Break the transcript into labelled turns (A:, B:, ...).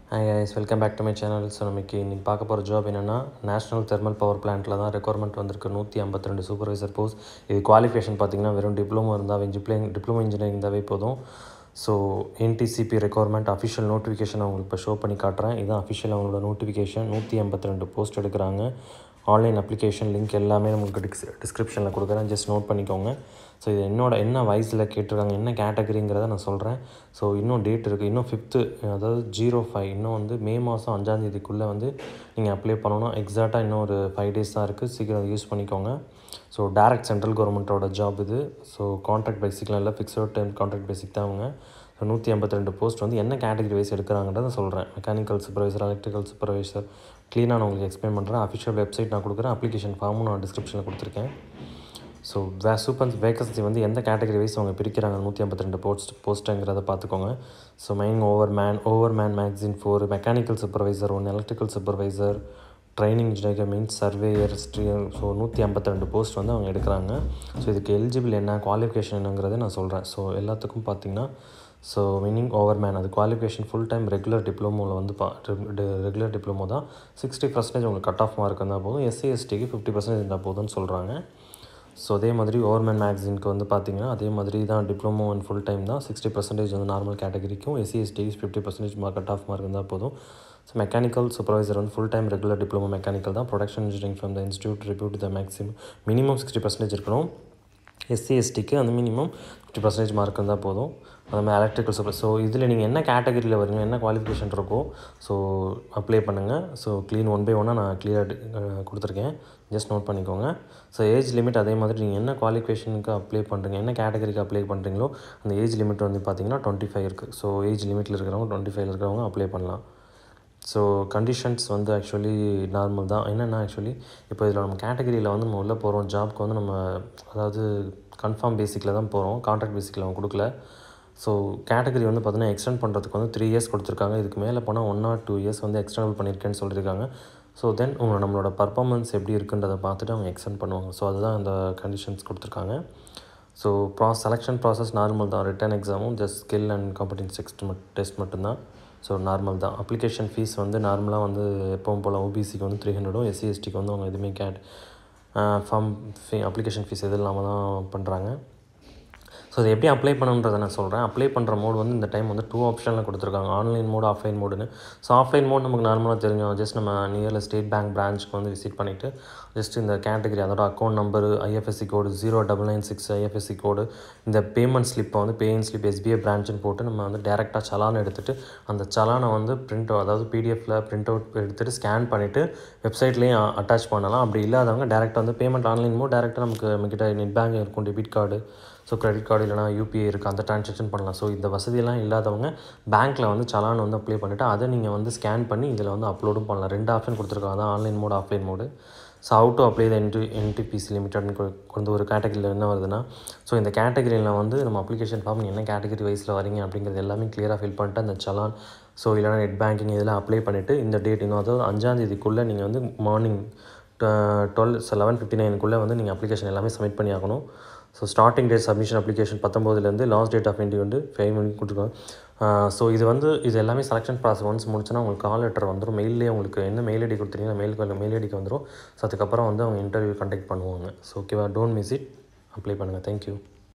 A: hi guys welcome back to my channel so நமக்கு இன்றைக்கி பார்க்க போகிற ஜாப் என்னென்னா நேஷனல் தெர்மல் பவர் பிளான்ட்டில் தான் ரெக்குவயர்மெண்ட் வந்திருக்கு நூற்றி ஐம்பத்தி ரெண்டு சூப்பர்வைசர் போஸ்ட் இது குவாலிஃபிகேஷன் பார்த்தீங்கன்னா வெறும் டிப்ளமோ இருந்தால் டிப்ளோ டிப்ளமோ இன்ஜினியரிங் இருந்தாவே போதும் so NTCP requirement official notification உங்களுக்கு இப்போ ஷோ பண்ணி காட்டுறேன் இதுதான் அஃபிஷியல் அவங்களோட நோட்டிஃபிகேஷன் நூற்றி ஐம்பத்தி ரெண்டு போஸ்ட் எடுக்கிறாங்க ஆன்லைன் அப்ளிகேஷன் லிங்க் எல்லாமே உங்களுக்கு டிஸ் டிஸ்கிரிப்ஷனில் கொடுக்குறேன் ஜஸ்ட் நோட் பண்ணிக்கோங்க ஸோ இது என்னோட என்ன வயசில் கேட்டிருக்காங்க என்ன கேட்டகரிங்கிறத நான் சொல்கிறேன் ஸோ இன்னும் டேட் இருக்குது இன்னும் ஃபிஃப்த்து அதாவது ஜீரோ ஃபைவ் இன்னும் வந்து மே மாதம் அஞ்சாந்தேதிக்குள்ளே வந்து நீங்கள் அப்ளை பண்ணணும் எக்ஸாக்டாக இன்னும் ஒரு ஃபைவ் டேஸ் தான் இருக்குது சீக்கிரம் யூஸ் பண்ணிக்கோங்க ஸோ டேரக்ட் சென்ட்ரல் கவர்மெண்ட்டோட ஜாப் இது ஸோ கான்ட்ராக்ட் பேசிக்லாம் இல்லை ஃபிக்ஸட் டைம் கான்ட்ராக்ட் பேசிக் தான் அவங்க ஸோ நூற்றி ஐம்பத்தி ரெண்டு போஸ்ட் வந்து என்ன கேட்டகரி வைஸ் எடுக்கிறாங்கன்றத சொல்கிறேன் மெக்கானிக்கல் சூப்பர்வைசர் எலக்ட்ரிக்கல் சூப்பர்வைசர் க்ளீனாக நான் உங்களுக்கு எக்ஸ்பிளைன் பண்ணுறேன் அஃபிஷியல் வெப்சைட் நான் கொடுக்குறேன் அப்ளிகேஷன் ஃபார்மும் நான் டிஸ்கிரிப்ஷனில் கொடுத்துருக்கேன் ஸோ வே சூப்பர் வேகன்சி வந்து எந்த கேட்டகரி வைஸ் அவங்க பிரிக்கிறாங்க நூற்றி ஐம்பத்தி ரெண்டு போஸ்ட் போஸ்ட்டுங்கிறத பார்த்துக்கோங்க so main overman overman மேக்சின் ஃபோர் மெக்கானிக்கல் சூப்பர்வைசர் ஒன்று electrical supervisor training engineer means surveyor so நூற்றி ஐம்பத்தி ரெண்டு போஸ்ட் வந்து அவங்க எடுக்கிறாங்க ஸோ இதுக்கு எலிஜிபிள் என்ன குவாலிஃபிகேஷன் என்னங்கிறத நான் சொல்கிறேன் ஸோ எல்லாத்துக்கும் பார்த்தீங்கன்னா ஸோ மீனிங் ஓவர் மேன் அது குவாலிஃபிகேஷன் ஃபுல் டைம் ரெகுலர் டிப்ளமோவில் வந்து பா ரெகுலர் டிப்ளமோ தான் சிக்ஸ்டி பர்சன்டேஜ் உங்களுக்கு கட் ஆஃப் மார்க் இருந்தால் போதும் எஸ்சி எஸ்டிக்கு ஃபிஃப்டி பர்சன்டேஜ் இருந்தால் போதும்னு சொல்கிறாங்க ஸோ அதே மாதிரி ஓவர்மேன் மேக்சினுக்கு வந்து பார்த்தீங்கன்னா அதே மாதிரி தான் டிப்ளமோ அண்ட் ஃபுல் டைம் தான் சிக்ஸ்டி பர்சன்டேஜ் வந்து நார்மல் கேட்டகரிக்கும் எஸ்சி எஸ்டிக்கு fifty percentage mark cut off mark இருந்தால் போதும் ஸோ மெக்கானிக்கல் சூப்பர்வைசர் வந்து full time regular diploma mechanical தான் production engineering from the institute repute the maximum minimum sixty percentage இருக்கணும் SC எஸ்டிக்கு அந்த மினிமம் ஃபிஃப்டி பர்சன்டேஜ் மார்க் இருந்தால் போதும் அந்த மாதிரி எலக்ட்ரிக்கல் சூப்பர் ஸோ இதில் நீங்கள் என்ன கேட்டகரியில் வரீங்க என்ன குவாலிஃபிகேஷன் இருக்கோ ஸோ அப்ளை பண்ணுங்கள் ஸோ க்ளீன் ஒன் பை ஒன்னாக நான் கிளியராக கொடுத்துருக்கேன் ஜஸ்ட் நோட் பண்ணிக்கோங்க ஸோ ஏஜ் லிமிட் அதே மாதிரி நீங்கள் என்ன குவாலிஃபிகேஷனுக்கு அப்ளை பண்ணுறீங்க என்ன கேட்டகரிக்கு அப்ளை பண்ணுறீங்களோ அந்த ஏஜ் லிமிட் வந்து பார்த்தீங்கன்னா டுவெண்ட்டி ஃபைவ் இருக்குது ஸோ ஏஜ் லிமிட்டில் இருக்கிறவங்க டுவெண்ட்டி ஃபைவ்ல இருக்கிறவங்க அப்ளை பண்ணலாம் ஸோ கண்டிஷன்ஸ் வந்து ஆக்சுவலி நார்மல் தான் என்னென்னா ஆக்சுவலி இப்போ இதில் நம்ம கேட்டகரியில் வந்து நம்ம உள்ளே போகிறோம் ஜாப்க்கு வந்து நம்ம அதாவது கன்ஃபார்ம் பேசிக்கில் தான் போகிறோம் கான்ட்ராக்ட் பேசிக்கில் அவங்க கொடுக்கல ஸோ கேட்டகரி வந்து பார்த்தீங்கன்னா எக்ஸ்டெண்ட் பண்ணுறதுக்கு வந்து த்ரீ இயர்ஸ் கொடுத்துருக்காங்க இதுக்கு மேலே போனால் ஒன் ஆர் டூ இயர்ஸ் வந்து எக்ஸ்டெண்டல் பண்ணியிருக்கேன்னு சொல்லியிருக்காங்க ஸோ தென் உங்களை நம்மளோட பர்ஃபார்மன்ஸ் எப்படி இருக்குன்றதை பார்த்துட்டு அவங்க எக்ஸ்டெண்ட் பண்ணுவாங்க ஸோ அதுதான் அந்த கண்டிஷன்ஸ் கொடுத்துருக்காங்க ஸோ ப்ராஸ் செலெக்ஷன் ப்ராசஸ் நார்மல் தான் ரிட்டன் எக்ஸாமும் just skill and competence test மட் டெஸ்ட் மட்டும்தான் ஸோ நார்மல் தான் அப்ளிகேஷன் ஃபீஸ் வந்து நார்மலாக வந்து எப்பவும் போல் ஓபிசிக்கு வந்து த்ரீ ஹண்ட்ரடும் எஸ்சி எஸ்டிக்கு வந்து அவங்க எதுவுமே கேட் ஃபார்ம் ஃபீ அப்ளிகேஷன் ஃபீஸ் எது இல்லாமல் தான் பண்ணுறாங்க ஸோ அது எப்படி அப்ளை பண்ணணுன்றதை நான் சொல்கிறேன் அப்ளை பண்ணுற மோட் வந்து இந்த டைம் வந்து டூ ஆப்ஷனில் கொடுத்துருக்காங்க ஆன்லைன் மோட் ஆஃப்லைன் மோடுன்னு ஸோ ஆஃப்லைன் மோட் நமக்கு நார்மலாக தெரிஞ்சோம் ஜஸ்ட் நம்ம நியரில் ஸ்டேட் பேங்க் பிரான்ச்சுக்கு வந்து விசிட் பண்ணிவிட்டு ஜஸ்ட் இந்த கேட்டகரி அதோட account number IFSC code zero double nine six IFSC code இந்த பேமெண்ட் ஸ்லிப்பை வந்து பேயின் ஸ்லிப் எஸ்பிஐ பிரான்ச்சுன்னு போட்டு நம்ம வந்து டேரெக்டாக சலான் எடுத்துகிட்டு அந்த சலானை வந்து பிரிண்ட் அதாவது பிடிஎஃபில் பிரிண்ட் அவுட் எடுத்துகிட்டு ஸ்கேன் பண்ணிவிட்டு வெப்சைட்லேயும் அட்டாச் பண்ணலாம் அப்படி இல்லாதவங்க டேரெக்டாக வந்து பேமெண்ட் ஆன்லைன் மோட் டேரெக்டாக நமக்கு நம்மக்கிட்ட நெட் பேங்க் இருக்கும் debit card so credit card இல்லைனா யூபிஐ இருக்குது அந்த ட்ரான்சாக்ஷன் பண்ணலாம் ஸோ இந்த வசதியெல்லாம் இல்லாதவங்க பேங்க்கில் வந்து சலான் வந்து அப்ளை பண்ணிவிட்டு அதை நீங்கள் வந்து ஸ்கேன் பண்ணி இதில் வந்து அப்லோடும் பண்ணலாம் ரெண்டு ஆப்ஷன் கொடுத்துருக்காங்க அதான் online mode offline mode so out to apply the NT NTPC லிமிட்டட்னு கொண்டு ஒரு கேட்டகரியில் என்ன வருதுன்னா ஸோ இந்த கேட்டகரியில் வந்து நம்ம அப்ளிகேஷன் ஃபார்ம் என்ன கேட்டகரி வைஸில் வரீங்க அப்படிங்கிறது எல்லாமே கிளியராக ஃபில் பண்ணிட்டு அந்த சலான் ஸோ இல்லைனா நெட் பேங்கிங் இதெல்லாம் அப்ளை பண்ணிவிட்டு இந்த டேட் இன்னும் அதாவது அஞ்சாந்தேதிக்குள்ளே நீங்கள் வந்து மார்னிங் டுவெல் லெவன் ஃபிஃப்டி நைனுக்குள்ளே வந்து நீங்கள் அப்ளிகேஷன் எல்லாமே சப்மிட் பண்ணி ஆகணும் so starting date submission application பத்தொம்போதுலேருந்து லாஸ்ட் டேட் ஆஃப் என்ட்ரி வந்து ஃபைவ் மணிக்கு கொடுத்துருக்காங்க ஸோ இது வந்து இது எல்லாமே செலெக்ஷன் ப்ராசஸ் ஒன்ஸ் முடிச்சுன்னா உங்களுக்கு கால் லெட்டர் வந்துடும் மெயிலே உங்களுக்கு என்ன மெயில் ஐடி கொடுத்துருக்கீங்க மெயில் மெயில் ஐடிக்கு வந்துடும் ஸோ அதுக்கப்புறம் வந்து அவங்க இன்டர்வியூ கண்டக்ட் பண்ணுவாங்க ஸோ ஓகேவா டோன்ட் மிஸ் இட் அப்ளை பண்ணுங்கள் தேங்க்யூ